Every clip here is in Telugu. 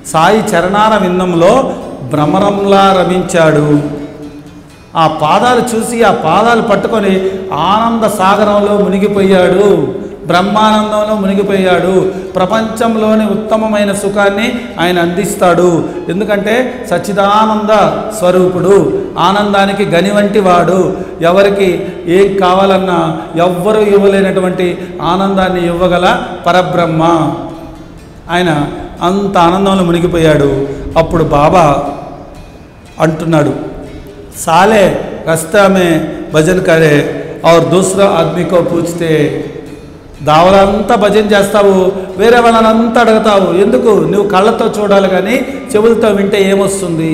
సాయి చరణార విందంలో భ్రమరంలా రమించాడు ఆ పాదాలు చూసి ఆ పాదాలు పట్టుకొని ఆనంద సాగరంలో మునిగిపోయాడు బ్రహ్మానందంలో మునిగిపోయాడు ప్రపంచంలోని ఉత్తమమైన సుఖాన్ని ఆయన అందిస్తాడు ఎందుకంటే సచ్చిదానంద స్వరూపుడు ఆనందానికి గని వంటి వాడు ఎవరికి ఏం కావాలన్నా ఎవ్వరూ ఇవ్వలేనటువంటి ఆనందాన్ని ఇవ్వగల పరబ్రహ్మ ఆయన అంత ఆనందంలో మునిగిపోయాడు అప్పుడు బాబా అంటున్నాడు साले रास्ता में भजन करे और दूसरा आदमी को पूछते దావలంతా భజన చేస్తావు వేరే వాళ్ళనంతా అడుగుతావు ఎందుకు నువ్వు కళ్ళతో చూడాలి కానీ చెవులతో వింటే ఏమొస్తుంది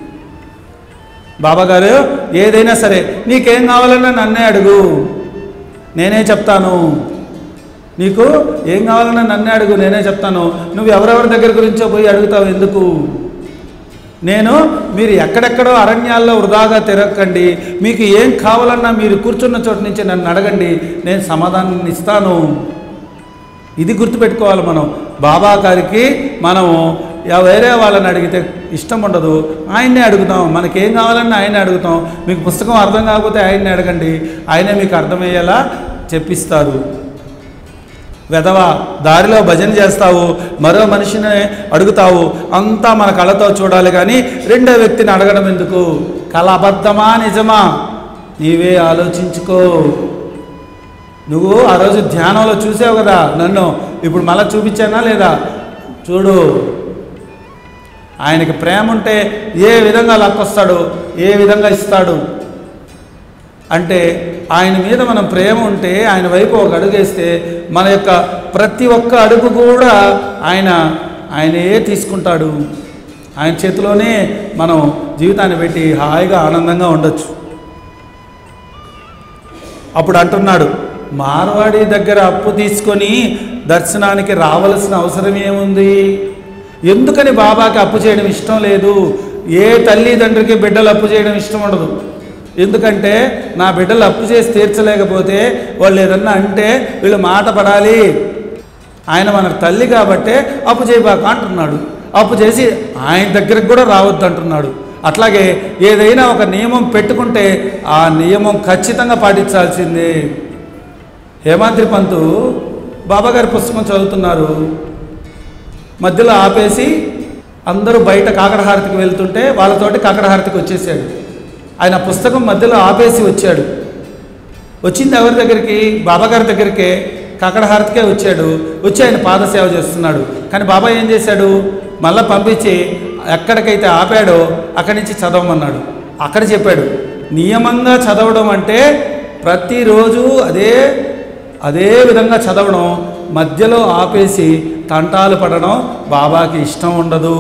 బాబా గారు ఏదైనా సరే నీకేం కావాలన్నా నన్నే అడుగు నేనే చెప్తాను నీకు ఏం కావాలన్నా నన్నే అడుగు నేనే చెప్తాను నువ్వు ఎవరెవరి దగ్గర గురించో పోయి అడుగుతావు ఎందుకు నేను మీరు ఎక్కడెక్కడో అరణ్యాల్లో వృధాగా తిరగకండి మీకు ఏం కావాలన్నా మీరు కూర్చున్న చోటు నుంచి నన్ను అడగండి నేను సమాధానం ఇస్తాను ఇది గుర్తుపెట్టుకోవాలి మనం బాబా గారికి మనము ఎవ- వేరే వాళ్ళని అడిగితే ఇష్టం ఉండదు ఆయన్నే అడుగుతాం మనకేం కావాలన్నా ఆయన్నే అడుగుతాం మీకు పుస్తకం అర్థం కాకపోతే ఆయన్నే అడగండి ఆయనే మీకు అర్థమయ్యేలా చెప్పిస్తారు వెధవ దారిలో భజన చేస్తావు మరో మనిషిని అడుగుతావు అంతా మన కళ్ళతో చూడాలి కానీ రెండో వ్యక్తిని అడగడం ఎందుకు కళ అబద్ధమా నిజమా నీవే ఆలోచించుకో నువ్వు ఆ రోజు ధ్యానంలో చూసావు కదా నన్ను ఇప్పుడు మళ్ళీ చూపించానా లేదా చూడు ఆయనకి ప్రేమ ఉంటే ఏ విధంగా లక్కొస్తాడు ఏ విధంగా ఇస్తాడు అంటే ఆయన మీద మనం ప్రేమ ఉంటే ఆయన వైపు ఒక అడుగేస్తే మన యొక్క ప్రతి ఒక్క అడుగు కూడా ఆయన ఆయనే తీసుకుంటాడు ఆయన చేతిలోనే మనం జీవితాన్ని పెట్టి హాయిగా ఆనందంగా ఉండొచ్చు అప్పుడు అంటున్నాడు మార్వాడి దగ్గర అప్పు తీసుకొని దర్శనానికి రావలసిన అవసరం ఏముంది ఎందుకని బాబాకి అప్పు చేయడం ఇష్టం లేదు ఏ తల్లిదండ్రికి బిడ్డలు అప్పు చేయడం ఇష్టం ఉండదు ఎందుకంటే నా బిడ్డలు అప్పు చేసి తీర్చలేకపోతే వాళ్ళు ఏదన్నా అంటే వీళ్ళు మాట పడాలి ఆయన మన తల్లి కాబట్టే అప్పు చేయబాక అంటున్నాడు అప్పు చేసి ఆయన దగ్గరికి కూడా రావద్దు అంటున్నాడు అట్లాగే ఏదైనా ఒక నియమం పెట్టుకుంటే ఆ నియమం ఖచ్చితంగా పాటించాల్సిందే హేమాద్రి పంతు బాబాగారి పుస్తకం చదువుతున్నారు మధ్యలో ఆపేసి అందరూ బయట కాకడహారతికి వెళ్తుంటే వాళ్ళతోటి కాకడహారతికి వచ్చేసాడు ఆయన పుస్తకం మధ్యలో ఆపేసి వచ్చాడు వచ్చింది ఎవరి దగ్గరికి బాబాగారి దగ్గరికే కాకడహారతికే వచ్చాడు వచ్చి ఆయన పాదసేవ చేస్తున్నాడు కానీ బాబా ఏం చేశాడు మళ్ళీ పంపించి ఎక్కడికైతే ఆపాడో అక్కడి నుంచి చదవమన్నాడు అక్కడ చెప్పాడు నియమంగా చదవడం అంటే ప్రతిరోజు అదే అదే విధంగా చదవడం మధ్యలో ఆపేసి తంటాలు పడడం బాబాకి ఇష్టం ఉండదు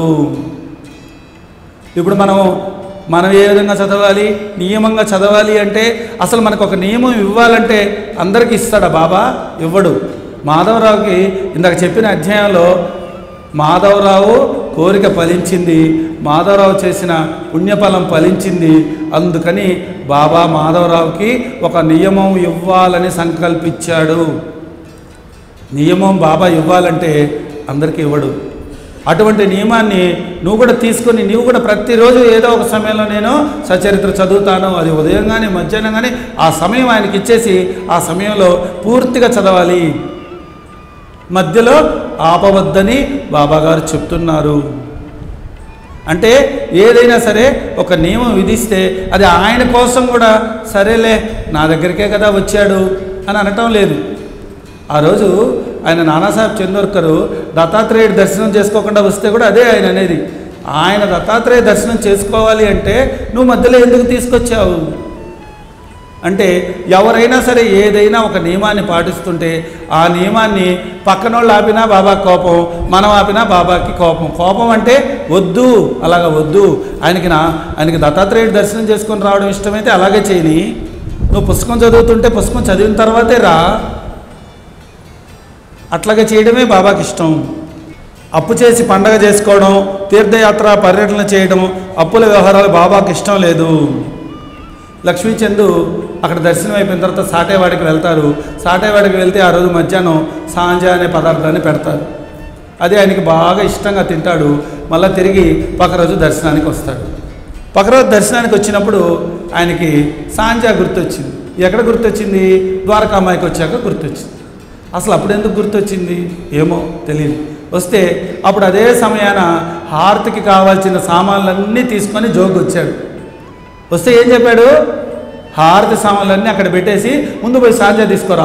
ఇప్పుడు మనం మనం ఏ విధంగా చదవాలి నియమంగా చదవాలి అంటే అసలు మనకు ఒక నియమం ఇవ్వాలంటే అందరికీ ఇస్తాడా బాబా ఇవ్వడు మాధవరావుకి ఇందాక చెప్పిన అధ్యాయంలో మాధవరావు కోరిక ఫలించింది మాధవరావు చేసిన పుణ్యఫలం ఫలించింది అందుకని బాబా మాధవరావుకి ఒక నియమం ఇవ్వాలని సంకల్పించాడు నియమం బాబా ఇవ్వాలంటే అందరికీ ఇవ్వడు అటువంటి నియమాన్ని నువ్వు కూడా తీసుకొని నువ్వు కూడా ప్రతిరోజు ఏదో ఒక సమయంలో నేను సచరిత్ర చదువుతాను అది ఉదయం కానీ మధ్యాహ్నం కానీ ఆ సమయం ఆయనకి ఇచ్చేసి ఆ సమయంలో పూర్తిగా చదవాలి మధ్యలో ఆపవద్దని బాబాగారు చెప్తున్నారు అంటే ఏదైనా సరే ఒక నియమం విధిస్తే అది ఆయన కోసం కూడా సరేలే నా దగ్గరికే కదా వచ్చాడు అని అనటం లేదు ఆ రోజు ఆయన నానాసాహెబ్ చందోర్కరు దత్తాత్రేయుడు దర్శనం చేసుకోకుండా వస్తే కూడా అదే ఆయన అనేది ఆయన దత్తాత్రేయ దర్శనం చేసుకోవాలి అంటే నువ్వు మధ్యలో ఎందుకు తీసుకొచ్చావు అంటే ఎవరైనా సరే ఏదైనా ఒక నియమాన్ని పాటిస్తుంటే ఆ నియమాన్ని పక్కనోళ్ళు ఆపినా బాబా కోపం మనం ఆపినా బాబాకి కోపం కోపం అంటే వద్దు అలాగ వద్దు ఆయనకి నా ఆయనకి దత్తాత్రేయుడు దర్శనం చేసుకొని రావడం ఇష్టమైతే అలాగే చేయని నువ్వు పుస్తకం చదువుతుంటే పుస్తకం చదివిన తర్వాతే రా అట్లాగే చేయడమే బాబాకి ఇష్టం అప్పు చేసి పండగ చేసుకోవడం తీర్థయాత్ర పర్యటన చేయడం అప్పుల వ్యవహారాలు బాబాకి ఇష్టం లేదు లక్ష్మీచందు అక్కడ దర్శనం అయిపోయిన తర్వాత సాటేవాడికి వెళ్తారు సాటేవాడికి వెళ్తే ఆ రోజు మధ్యాహ్నం సాంజ అనే పదార్థాన్ని పెడతారు అది ఆయనకి బాగా ఇష్టంగా తింటాడు మళ్ళీ తిరిగి పక్కరోజు దర్శనానికి వస్తాడు పక్కరోజు దర్శనానికి వచ్చినప్పుడు ఆయనకి సాంజా గుర్తొచ్చింది ఎక్కడ గుర్తొచ్చింది ద్వారకామాయికి వచ్చాక గుర్తొచ్చింది అసలు అప్పుడు ఎందుకు గుర్తొచ్చింది ఏమో తెలియదు వస్తే అప్పుడు అదే సమయాన హారతికి కావాల్సిన సామాన్లన్నీ తీసుకొని జోగు వచ్చాడు వస్తే ఏం చెప్పాడు హారతి సామాన్లన్నీ అక్కడ పెట్టేసి ముందు పోయి సాంజా తీసుకురా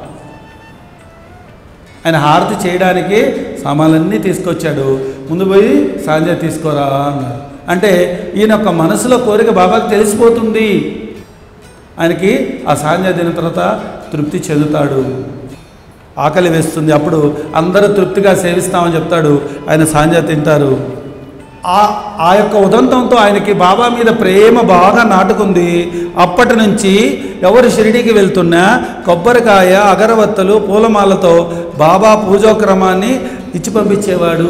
ఆయన హారతి చేయడానికి సామాన్లన్నీ తీసుకొచ్చాడు ముందు పోయి సాంజా తీసుకోరా అన్నారు అంటే ఈయన యొక్క మనసులో కోరిక బాబాకి తెలిసిపోతుంది ఆయనకి ఆ సాంజా తిన్న తర్వాత తృప్తి చెందుతాడు ఆకలి వేస్తుంది అప్పుడు అందరూ తృప్తిగా సేవిస్తామని చెప్తాడు ఆయన సాంజా తింటారు ఆ ఆ యొక్క ఉదంతంతో ఆయనకి బాబా మీద ప్రేమ బాగా నాటుకుంది అప్పటి నుంచి ఎవరు షిరిడీకి వెళ్తున్నా కొబ్బరికాయ అగరవత్తలు పూలమాలతో బాబా పూజోక్రమాన్ని ఇచ్చి పంపించేవాడు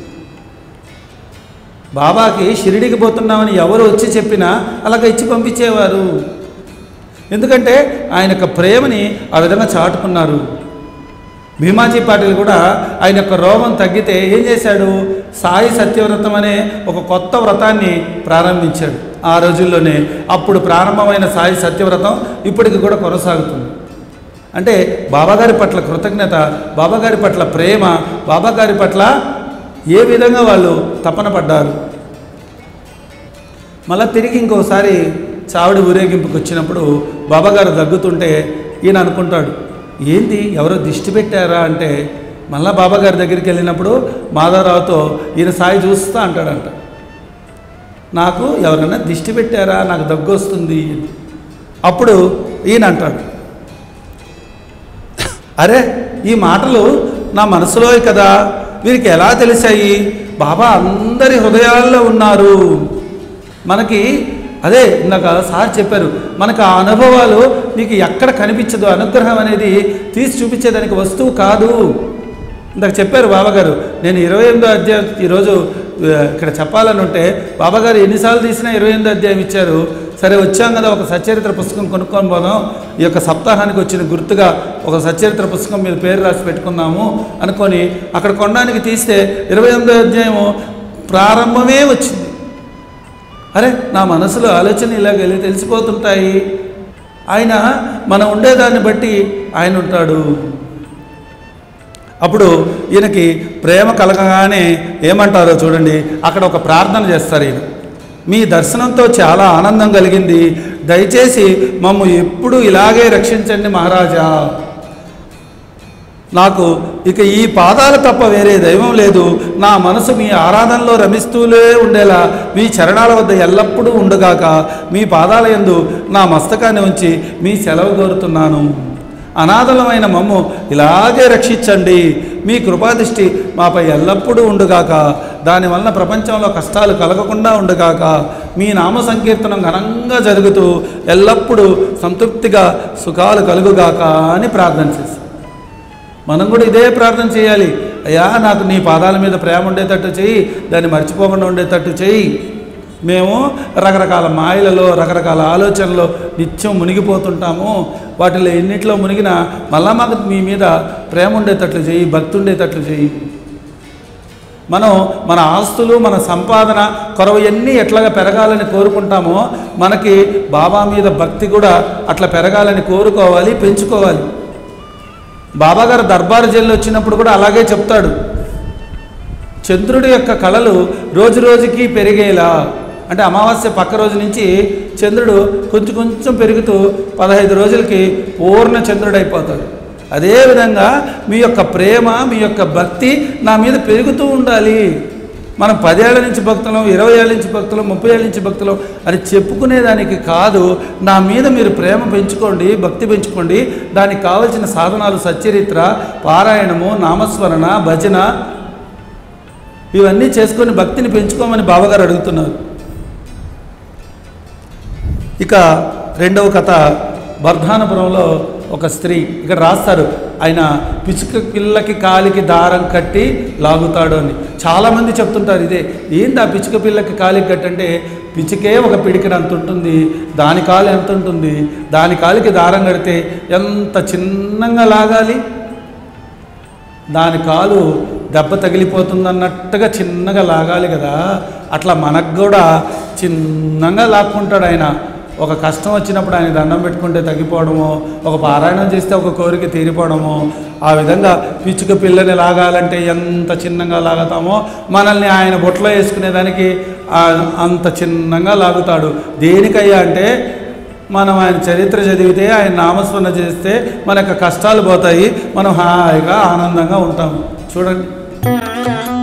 బాబాకి షిరిడికి పోతున్నామని ఎవరు వచ్చి చెప్పినా అలాగ ఇచ్చి పంపించేవారు ఎందుకంటే ఆయన యొక్క ప్రేమని ఆ విధంగా చాటుకున్నారు భీమాజీ పాటిల్ కూడా ఆయన యొక్క రోగం తగ్గితే ఏం చేశాడు సాయి సత్యవ్రతం అనే ఒక కొత్త వ్రతాన్ని ప్రారంభించాడు ఆ రోజుల్లోనే అప్పుడు ప్రారంభమైన సాయి సత్యవ్రతం ఇప్పటికి కూడా కొనసాగుతుంది అంటే బాబాగారి పట్ల కృతజ్ఞత బాబాగారి పట్ల ప్రేమ బాబాగారి పట్ల ఏ విధంగా వాళ్ళు తపన పడ్డారు మళ్ళీ తిరిగి ఇంకోసారి చావిడి ఊరేగింపుకి వచ్చినప్పుడు బాబాగారు దగ్గుతుంటే ఈయన అనుకుంటాడు ఏంది ఎవరో దిష్టి పెట్టారా అంటే మళ్ళా బాబాగారి దగ్గరికి వెళ్ళినప్పుడు మాధవరావుతో ఈయన సాయి చూస్తా అంటాడంట నాకు ఎవరైనా దిష్టి పెట్టారా నాకు దగ్గు వస్తుంది అప్పుడు ఈయన అంటాడు అరే ఈ మాటలు నా మనసులో కదా వీరికి ఎలా తెలిసాయి బాబా అందరి హృదయాల్లో ఉన్నారు మనకి అదే ఇందాక సార్ చెప్పారు మనకు ఆ అనుభవాలు నీకు ఎక్కడ కనిపించదు అనుగ్రహం అనేది తీసి చూపించేదానికి వస్తువు కాదు ఇందాక చెప్పారు బాబాగారు నేను ఇరవై ఎనిమిదో అధ్యాయం ఈరోజు ఆ, ఇక్కడ చెప్పాలని ఉంటే బాబాగారు ఎన్నిసార్లు తీసినా ఇరవై ఎనిమిదో అధ్యాయం ఇచ్చారు సరే వచ్చాం కదా ఒక సచరిత్ర పుస్తకం కొనుక్కొని పోదాం ఈ యొక్క సప్తాహానికి వచ్చిన గుర్తుగా ఒక సచరిత్ర పుస్తకం మీద పేరు రాసి పెట్టుకుందాము అనుకొని అక్కడ కొనడానికి తీస్తే ఇరవై ఎనిమిదో అధ్యాయము ప్రారంభమే వచ్చింది అరే నా మనసులో ఆలోచన ఇలాగ వెళ్ళి తెలిసిపోతుంటాయి ఆయన మనం ఉండేదాన్ని బట్టి ఆయన ఉంటాడు అప్పుడు ఈయనకి ప్రేమ కలగగానే ఏమంటారో చూడండి అక్కడ ఒక ప్రార్థన చేస్తారు ఈయన మీ దర్శనంతో చాలా ఆనందం కలిగింది దయచేసి మమ్ము ఎప్పుడు ఇలాగే రక్షించండి మహారాజా నాకు ఇక ఈ పాదాలు తప్ప వేరే దైవం లేదు నా మనసు మీ ఆరాధనలో రమిస్తూనే ఉండేలా మీ చరణాల వద్ద ఎల్లప్పుడూ ఉండుగాక మీ పాదాల యందు నా మస్తకాన్ని ఉంచి మీ సెలవు కోరుతున్నాను అనాథలమైన మమ్ము ఇలాగే రక్షించండి మీ కృపాదృష్టి మాపై ఎల్లప్పుడూ ఉండుగాక దానివల్ల ప్రపంచంలో కష్టాలు కలగకుండా ఉండుగాక మీ నామ సంకీర్తనం ఘనంగా జరుగుతూ ఎల్లప్పుడూ సంతృప్తిగా సుఖాలు కలుగుగాక అని ప్రార్థన చేశారు మనం కూడా ఇదే ప్రార్థన చేయాలి అయ్యా నాకు నీ పాదాల మీద ప్రేమ ఉండేటట్టు చేయి దాన్ని మర్చిపోకుండా ఉండేటట్టు చేయి మేము రకరకాల మాయలలో రకరకాల ఆలోచనలో నిత్యం మునిగిపోతుంటాము వాటిలో ఎన్నిట్లో మునిగినా మళ్ళా మాకు మీ మీద ప్రేమ ఉండేటట్లు చేయి భక్తి ఉండేటట్లు చేయి మనం మన ఆస్తులు మన సంపాదన కొరవన్నీ ఎట్లాగా పెరగాలని కోరుకుంటామో మనకి బాబా మీద భక్తి కూడా అట్లా పెరగాలని కోరుకోవాలి పెంచుకోవాలి బాబాగారు దర్బారు జైలు వచ్చినప్పుడు కూడా అలాగే చెప్తాడు చంద్రుడి యొక్క కళలు రోజు రోజుకి పెరిగేలా అంటే అమావాస్య పక్క రోజు నుంచి చంద్రుడు కొంచెం కొంచెం పెరుగుతూ పదహైదు రోజులకి పూర్ణ చంద్రుడు అయిపోతాడు అదేవిధంగా మీ యొక్క ప్రేమ మీ యొక్క భక్తి నా మీద పెరుగుతూ ఉండాలి మనం పదేళ్ల నుంచి భక్తులం ఇరవై ఏళ్ళ నుంచి భక్తులం ముప్పై ఏళ్ళ నుంచి భక్తులం అని చెప్పుకునేదానికి కాదు నా మీద మీరు ప్రేమ పెంచుకోండి భక్తి పెంచుకోండి దానికి కావలసిన సాధనాలు సచ్చరిత్ర పారాయణము నామస్మరణ భజన ఇవన్నీ చేసుకొని భక్తిని పెంచుకోమని బావగారు అడుగుతున్నారు ఇక రెండవ కథ వర్ధానపురంలో ఒక స్త్రీ ఇక్కడ రాస్తారు ఆయన పిచ్చుక పిల్లకి కాలికి దారం కట్టి లాగుతాడు అని చాలామంది చెప్తుంటారు ఇదే ఏంది ఆ పిచ్చుక పిల్లకి కాలికి కట్టి అంటే పిచ్చుకే ఒక పిడికిన అంత ఉంటుంది దాని కాలు ఎంత ఉంటుంది దాని కాలికి దారం కడితే ఎంత చిన్నగా లాగాలి దాని కాలు దెబ్బ తగిలిపోతుందన్నట్టుగా చిన్నగా లాగాలి కదా అట్లా మనకు కూడా చిన్నగా లాక్కుంటాడు ఆయన ఒక కష్టం వచ్చినప్పుడు ఆయన దండం పెట్టుకుంటే తగ్గిపోవడము ఒక పారాయణం చేస్తే ఒక కోరిక తీరిపోవడము ఆ విధంగా పిచ్చుక పిల్లని లాగాలంటే ఎంత చిన్నగా లాగుతామో మనల్ని ఆయన బొట్లో వేసుకునేదానికి ఆ- అంత చిన్నగా లాగుతాడు దేనికయ్యా అంటే మనం ఆయన చరిత్ర చదివితే ఆయన నామస్మరణ చేస్తే మన యొక్క కష్టాలు పోతాయి మనం హాయిగా ఆనందంగా ఉంటాం చూడండి